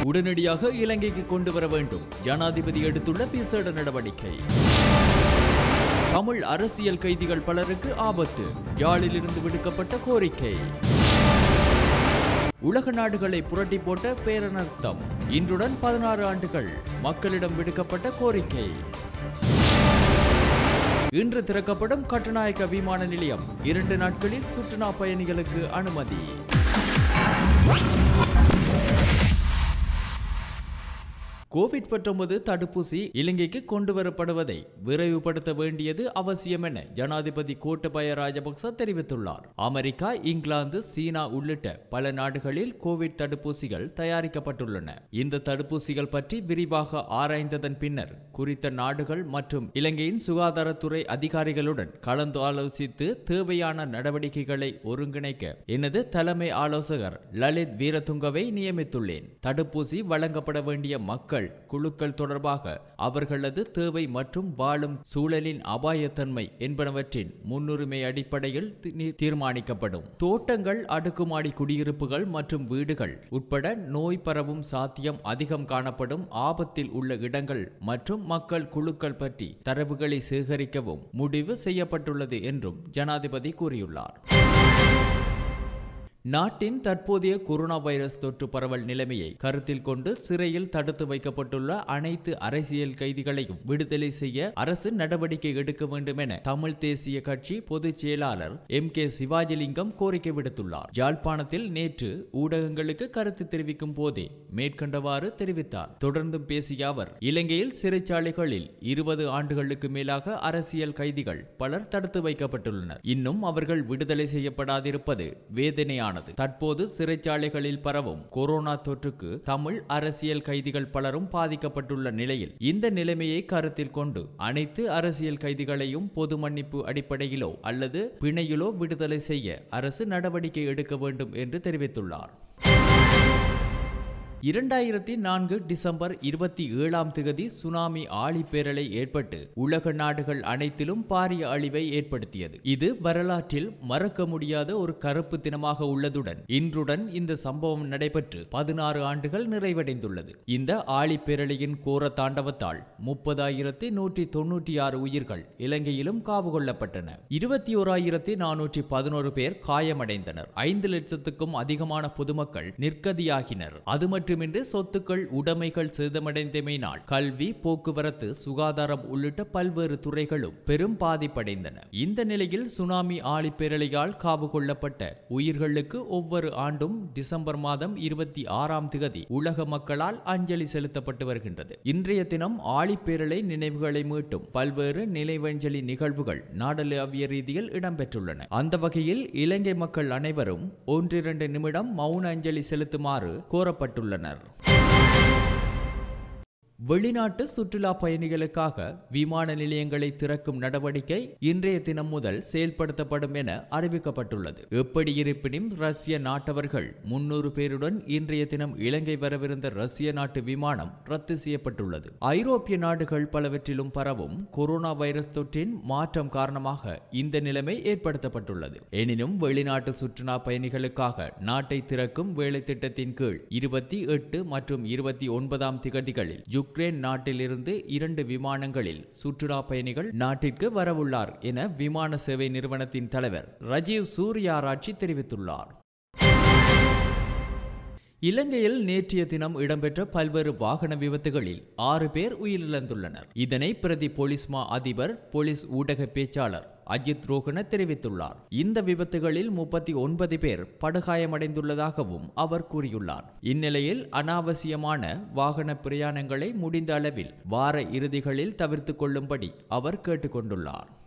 உடனடியாக இலங்கைக்கு கொண்டு வர வேண்டும் ஜனாதிபதி எடுத்துள்ள விசேட நடவடிக்கை தமிழ் அரசியல் கைதிகள் பலருக்கு ஆபத்து யாழிலிருந்து விடுக்கப்பட்ட கோரிக்கை உலக நாடுகளை புரட்டி போட்ட பேரனர்த்தம் இன்றுடன் பதினாறு ஆண்டுகள் மக்களிடம் விடுக்கப்பட்ட கோரிக்கை இன்று திறக்கப்படும் கட்டுநாயக்க விமான நிலையம் இரண்டு நாட்களில் சுற்றுலா பயணிகளுக்கு அனுமதி கோவிட் 19 தடுப்பூசி இலங்கைக்கு கொண்டு வரப்படுவதை விரைவுபடுத்த வேண்டியது அவசியம் என ஜனாதிபதி கோட்டபய ராஜபக்ச தெரிவித்துள்ளார் அமெரிக்கா இங்கிலாந்து சீனா உள்ளிட்ட பல நாடுகளில் கோவிட் தடுப்பூசிகள் தயாரிக்கப்பட்டுள்ளன இந்த தடுப்பூசிகள் பற்றி விரிவாக ஆராய்ந்ததன் பின்னர் குறித்த நாடுகள் மற்றும் இலங்கையின் சுகாதாரத்துறை அதிகாரிகளுடன் கலந்து ஆலோசித்து தேவையான நடவடிக்கைகளை ஒருங்கிணைக்க எனது தலைமை ஆலோசகர் லலித் வீரதுங்கவை நியமித்துள்ளேன் தடுப்பூசி வழங்கப்பட வேண்டிய மக்கள் குழுக்கள் தொடர்பாக அவர்களது தேவை மற்றும் வாழும் சூழலின் அபாயத்தன்மை என்பனவற்றின் முன்னுரிமை அடிப்படையில் தி- நீ- தீர்மானிக்கப்படும் தோட்டங்கள் அடுக்குமாடி குடியிருப்புகள் மற்றும் வீடுகள் உட்பட நோய் பரவும் சாத்தியம் அதிகம் காணப்படும் ஆபத்தில் உள்ள இடங்கள் மற்றும் மக்கள் குழுக்கள் பற்றி தரவுகளை சேகரிக்கவும் முடிவு செய்யப்பட்டுள்ளது என்றும் ஜனாதிபதி கூறியுள்ளார் நாட்டின் தற்போதைய கொரோனா வைரஸ் தொற்று பரவல் நிலைமையை கருத்தில் கொண்டு சிறையில் தடுத்து வைக்கப்பட்டுள்ள அனைத்து அரசியல் கைதிகளையும் விடுதலை செய்ய அரசு நடவடிக்கை எடுக்க வேண்டும் என தமிழ் தேசிய கட்சி பொதுச் செயலாளர் எம் கே சிவாஜிலிங்கம் கோரிக்கை விடுத்துள்ளார் யாழ்ப்பாணத்தில் நேற்று ஊடகங்களுக்கு கருத்து தெரிவிக்கும் போதே மேற்கண்டவாறு தெரிவித்தார் தொடர்ந்தும் பேசிய அவர் இலங்கையில் சிறைச்சாலைகளில் இருபது ஆண்டுகளுக்கு மேலாக அரசியல் கைதிகள் பலர் தடுத்து வைக்கப்பட்டுள்ளனர் இன்னும் அவர்கள் விடுதலை செய்யப்படாதிருப்பது வேதனையானது தற்போது சிறைச்சாலைகளில் பரவும் கொரோனா தொற்றுக்கு தமிழ் அரசியல் கைதிகள் பலரும் பாதிக்கப்பட்டுள்ள நிலையில் இந்த நிலைமையை கருத்தில் கொண்டு அனைத்து அரசியல் கைதிகளையும் பொது மன்னிப்பு அடிப்படையிலோ அல்லது பிணையிலோ விடுதலை செய்ய அரசு நடவடிக்கை எடுக்க வேண்டும் என்று தெரிவித்துள்ளார் இரண்டாயிரத்தி நான்கு டிசம்பர் இருபத்தி ஏழாம் திகதி சுனாமி ஆழிப்பேரலை ஏற்பட்டு உலக நாடுகள் அனைத்திலும் பாரிய அழிவை ஏற்படுத்தியது இது வரலாற்றில் மறக்க முடியாத ஒரு கருப்பு தினமாக உள்ளதுடன் இன்றுடன் இந்த சம்பவம் நடைபெற்று பதினாறு ஆண்டுகள் நிறைவடைந்துள்ளது இந்த ஆழிப்பேரலையின் கோர தாண்டவத்தால் முப்பதாயிரத்தி நூற்றி தொன்னூற்றி ஆறு உயிர்கள் இலங்கையிலும் காவு கொள்ளப்பட்டன இருபத்தி ஓராயிரத்தி நானூற்றி பதினோரு பேர் காயமடைந்தனர் ஐந்து லட்சத்துக்கும் அதிகமான பொதுமக்கள் நிர்கதியாகினர் அது மட்டுமின்றி சொத்துக்கள் உடைமைகள் சேதமடைந்தமையினால் கல்வி போக்குவரத்து சுகாதாரம் உள்ளிட்ட பல்வேறு துறைகளும் பெரும் பாதிப்படைந்தன இந்த நிலையில் சுனாமி ஆழிப்பேரலையால் காவு கொள்ளப்பட்ட உயிர்களுக்கு ஒவ்வொரு ஆண்டும் டிசம்பர் மாதம் இருபத்தி ஆறாம் திகதி உலக மக்களால் அஞ்சலி செலுத்தப்பட்டு வருகின்றது இன்றைய தினம் ஆழிப்பேரலை நினைவுகளை மீட்டும் பல்வேறு நினைவஞ்சலி நிகழ்வுகள் நாடளாவிய ரீதியில் இடம்பெற்றுள்ளன அந்த வகையில் இலங்கை மக்கள் அனைவரும் ஒன்றிரண்டு நிமிடம் மௌன அஞ்சலி செலுத்துமாறு கோரப்பட்டுள்ளனர் வெளிநாட்டு சுற்றுலா பயணிகளுக்காக விமான நிலையங்களை திறக்கும் நடவடிக்கை இன்றைய தினம் முதல் செயல்படுத்தப்படும் என அறிவிக்கப்பட்டுள்ளது எப்படி இருப்பினும் ரஷ்ய நாட்டவர்கள் முன்னூறு பேருடன் இன்றைய தினம் இலங்கை வரவிருந்த ரஷ்ய நாட்டு விமானம் ரத்து செய்யப்பட்டுள்ளது ஐரோப்பிய நாடுகள் பலவற்றிலும் பரவும் கொரோனா வைரஸ் தொற்றின் மாற்றம் காரணமாக இந்த நிலைமை ஏற்படுத்தப்பட்டுள்ளது எனினும் வெளிநாட்டு சுற்றுலா பயணிகளுக்காக நாட்டை திறக்கும் வேலை திட்டத்தின் கீழ் இருபத்தி எட்டு மற்றும் இருபத்தி ஒன்பதாம் திகதிகளில் யுக்ரைன் நாட்டிலிருந்து இரண்டு விமானங்களில் சுற்றுலா பயணிகள் நாட்டிற்கு வரவுள்ளார் என விமான சேவை நிறுவனத்தின் தலைவர் ரஜீவ் சூர்யாராட்சி தெரிவித்துள்ளார் இலங்கையில் நேற்றைய தினம் இடம்பெற்ற பல்வேறு வாகன விபத்துகளில் ஆறு பேர் உயிரிழந்துள்ளனர் இதனை பிரதி போலீஸ் மா அதிபர் போலீஸ் ஊடக பேச்சாளர் அஜித் ரோகன தெரிவித்துள்ளார் இந்த விபத்துகளில் முப்பத்தி ஒன்பது பேர் படுகாயமடைந்துள்ளதாகவும் அவர் கூறியுள்ளார் இந்நிலையில் அனாவசியமான வாகன பிரயாணங்களை முடிந்த அளவில் வார இறுதிகளில் தவிர்த்து கொள்ளும்படி அவர் கேட்டுக்கொண்டுள்ளார்